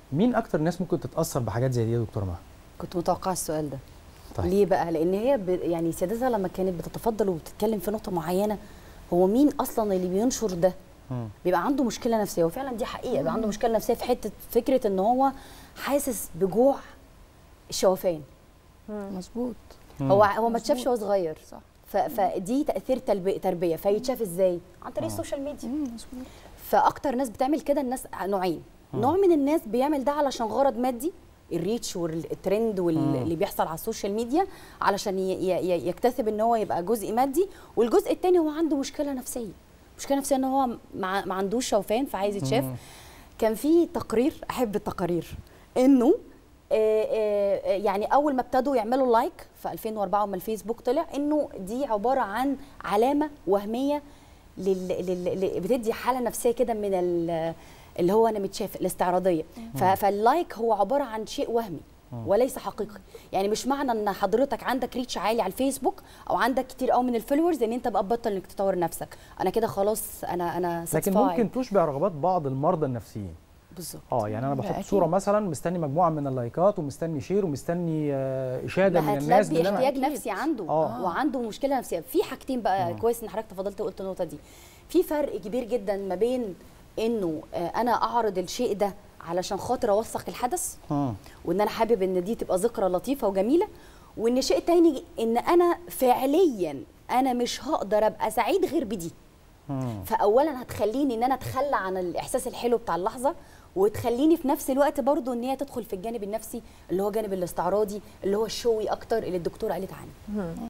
مين اكتر ناس ممكن تتاثر بحاجات زي دي يا دكتوره مها كنت متوقعه السؤال ده طيب. ليه بقى لان هي ب... يعني سيادتها لما كانت بتتفضل وبتتكلم في نقطه معينه هو مين اصلا اللي بينشر ده مم. بيبقى عنده مشكله نفسيه وفعلا دي حقيقه بيبقى عنده مشكله نفسيه في حته فكره ان هو حاسس بجوع الشوفان مظبوط مم. هو هو ما مظبوط. اتشافش وهو صغير صح ف... فدي تاثير تلبي... تربيه فيتشاف ازاي عن طريق آه. السوشيال ميديا مم، مظبوط فاكتر ناس بتعمل كده الناس نوعين مم. نوع من الناس بيعمل ده علشان غرض مادي الريتش والترند مم. واللي بيحصل على السوشيال ميديا علشان ي- ي- ي- يكتسب ان هو يبقى جزء مادي والجزء الثاني هو عنده مشكله نفسيه مشكله نفسيه ان هو ما ما عندوش شوفان فعايز يتشاف مم. كان في تقرير احب التقارير انه آه، آه، آه، يعني اول ما ابتدوا يعملوا لايك في 2004 اما الفيسبوك طلع انه دي عباره عن علامه وهميه لل... لل... ل- بتدي حاله نفسيه كده من ال... اللي هو انا متشاف الاستعراضيه ف... فاللايك هو عباره عن شيء وهمي وليس حقيقي يعني مش معنى ان حضرتك عندك ريتش عالي على الفيسبوك او عندك كتير قوي من الفولورز ان انت بقى تبطل انك تطور نفسك انا كده خلاص انا انا لكن satisfied. ممكن تشبع رغبات بعض المرضى النفسيين بالظبط اه يعني انا ده بحط أكيد. صوره مثلا مستني مجموعه من اللايكات ومستني شير ومستني آه، اشاده من الناس هتلبي بإن أنا- احتياج نفسي عنده آه. وعنده مشكله نفسيه في حاجتين بقى آه. كويس ان حضرتك تفضلت وقلت النقطه دي في فرق كبير جدا ما بين انه آه، انا اعرض الشيء ده علشان خاطر اوثق الحدث مم. وان انا حابب ان دي تبقى ذكرى لطيفه وجميله وان شيء تاني ان انا فعليا انا مش هقدر ابقى سعيد غير بدي مم. فاولا هتخليني ان انا اتخلى عن الاحساس الحلو بتاع اللحظه وتخليني في نفس الوقت برضو ان هي تدخل في الجانب النفسي اللي هو جانب الاستعراضي اللي هو الشوي اكتر اللي الدكتوره قالت عنه